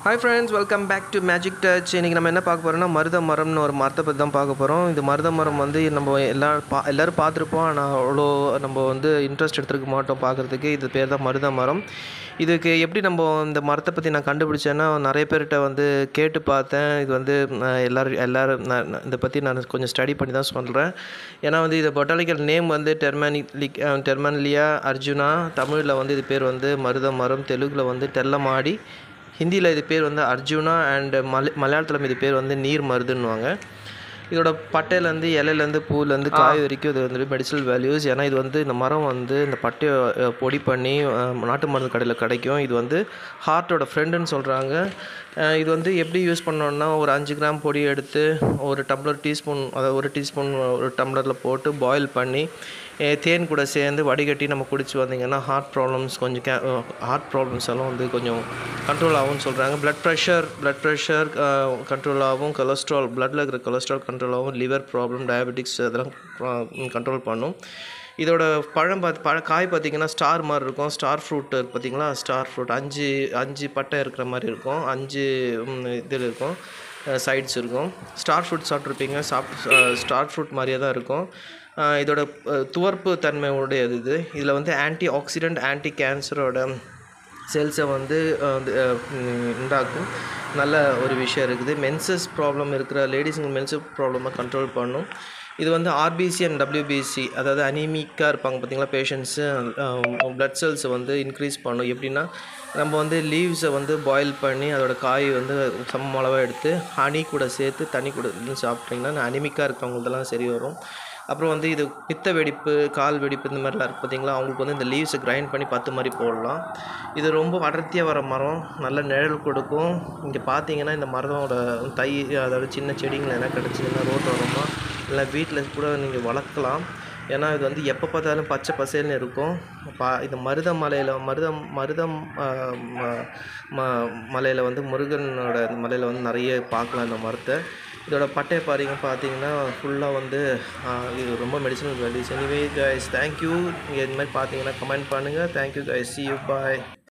hi friends welcome back to magic touch இன்றைக்கி நம்ம என்ன பார்க்க போகிறோம்னா மருத மரம்னு ஒரு மரத்தை பற்றி தான் பார்க்க போகிறோம் இந்த மருத மரம் வந்து நம்ம எல்லா பா எல்லோரும் பார்த்துருப்போம் ஆனால் அவ்வளோ நம்ம வந்து இன்ட்ரெஸ்ட் எடுத்துருக்க மாட்டோம் பார்க்குறதுக்கு இது பேர் தான் மருத மரம் இதுக்கு எப்படி நம்ம இந்த மரத்தை பற்றி நான் கண்டுபிடிச்சேன்னா நிறைய பேர்கிட்ட வந்து கேட்டு பார்த்தேன் இது வந்து நான் எல்லோரும் எல்லோரும் நான் நான் இதை பற்றி நான் கொஞ்சம் ஸ்டடி பண்ணி தான் சொல்கிறேன் ஏன்னா வந்து இது பொட்டானிக்கல் நேம் வந்து டெர்மானிலிக் டெர்மானிலியா அர்ஜுனா தமிழில் வந்து இது பேர் வந்து மருத மரம் தெலுங்கில் வந்து தெல்லமாடி ஹிந்தியில் இது பேர் வந்து அர்ஜுனா அண்ட் மல மலையாளத்தில் இது பேர் வந்து நீர் மருதுன்னுவாங்க இதோட பட்டையிலேருந்து இலையிலேருந்து பூலேருந்து காய் வரைக்கும் இது வந்து மெடிசனல் வேல்யூஸ் ஏன்னா இது வந்து இந்த மரம் வந்து இந்த பட்டையை அஹ், பொடி பண்ணி அஹ், நாட்டு மருந்து கடையில் கிடைக்கும் இது வந்து ஹார்ட்டோட ஃப்ரெண்டுன்னு சொல்கிறாங்க இது வந்து எப்படி யூஸ் பண்ணோன்னா ஒரு அஞ்சு கிராம் பொடி எடுத்து ஒரு டம்ளர் டீஸ்பூன் அதாவது ஒரு டீஸ்பூன் ஒரு டம்ளரில் போட்டு பாயில் பண்ணி அஹ், தேன் கூட சேர்ந்து வடிகட்டி நம்ம குடிச்சு வந்தீங்கன்னா ஹார்ட் ப்ராப்ளம்ஸ் கொஞ்சம் கே ஹார்ட் ப்ராப்ளம்ஸ் எல்லாம் வந்து கொஞ்சம் கண்ட்ரோல் ஆகும்னு சொல்கிறாங்க blood pressure blood pressure control ஆகும் கொலஸ்ட்ரால் பிளட்டில் இருக்கிற கொலஸ்ட்ரால் கண்ட்ரோல் ஆகும் லிவர் ப்ராப்ளம் டயபெட்டிக்ஸ் அதெல்லாம் கண்ட்ரோல் பண்ணும் இதோட பழம் பார்த்து பழ காய் பார்த்தீங்கன்னா ஸ்டார் மாதிரி இருக்கும் ஸ்டார் ஃப்ரூட் பார்த்தீங்களா ஸ்டார் ஃப்ரூட் அஞ்சு அஞ்சு பட்டை இருக்கிற மாதிரி இருக்கும் அஞ்சு ம், இது இருக்கும் சைட்ஸ் இருக்கும் ஸ்டார் ஃப்ரூட் சாப்பிட்ருப்பீங்க சாப் ஸ்டார் ஃப்ரூட் மாதிரியே தான் இருக்கும் அஹ் இதோட அஹ், துவர்ப்பு தன்மை உடையது இது இதில் வந்து ஆன்டி ஆக்சிடென்ட் ஆன்டி கேன்சரோட செல்ஸை வந்து அஹ், வந்து, அஹ், ம், உண்டாக்கும் நல்ல ஒரு விஷயம் இருக்குது மென்சஸ் ப்ராப்ளம் இருக்கிற லேடிஸுங்க மென்சஸ் ப்ராப்ளமை கண்ட்ரோல் பண்ணும் இது வந்து ஆர்பிசி அண்ட் டபிள்யூபிசி அதாவது அனிமிக்காக இருப்பாங்க பார்த்தீங்களா பேஷண்ட்ஸு பிளட் செல்ஸை வந்து இன்க்ரீஸ் பண்ணும் எப்படின்னா நம்ம வந்து லீவ்ஸை வந்து பாயில் பண்ணி அதோட காய் வந்து சம அளவாக எடுத்து ஹனி கூட சேர்த்து தண்ணி கூட இருந்து சாப்பிட்டிங்கன்னா அனிமிக்காக இருக்கவங்களுதெல்லாம் சரி வரும் அப்புறம் வந்து இது பித்த வெடிப்பு கால் வெடிப்பு இந்த மாதிரிலாம் இருக்குது பார்த்தீங்களா அவங்களுக்கு வந்து இந்த லீவ்ஸை கிரைண்ட் பண்ணி பத்து மாதிரி போடலாம் இது ரொம்ப அடர்த்தியாக வர மரம் நல்ல நிழல் கொடுக்கும் இங்கே பார்த்தீங்கன்னா இந்த மரத்தோட தை அதாவது சின்ன செடிங்கள் என்ன கிடச்சிதுன்னா ரோட்டோரமாக இல்லை வீட்டில் கூட நீங்கள் வளர்க்கலாம் ஏன்னா இது வந்து எப்போ பார்த்தாலும் பச்சை பசேல்னு இருக்கும் பா இந்த மருத மலையில் மருதம் மருதம் ஆஹ், ம- ம- மலையில் வந்து முருகனோட இந்த மலையில் வந்து நிறைய பார்க்கலாம் இந்த மரத்தை இதோட பட்டையை பாருங்க பார்த்தீங்கன்னா ஃபுல்லாக வந்து ஆஹ், இது ரொம்ப medicinal values anyway guys thank you நீங்கள் இந்த மாதிரி பார்த்தீங்கன்னா கமெண்ட் பண்ணுங்கள் thank you guys see you bye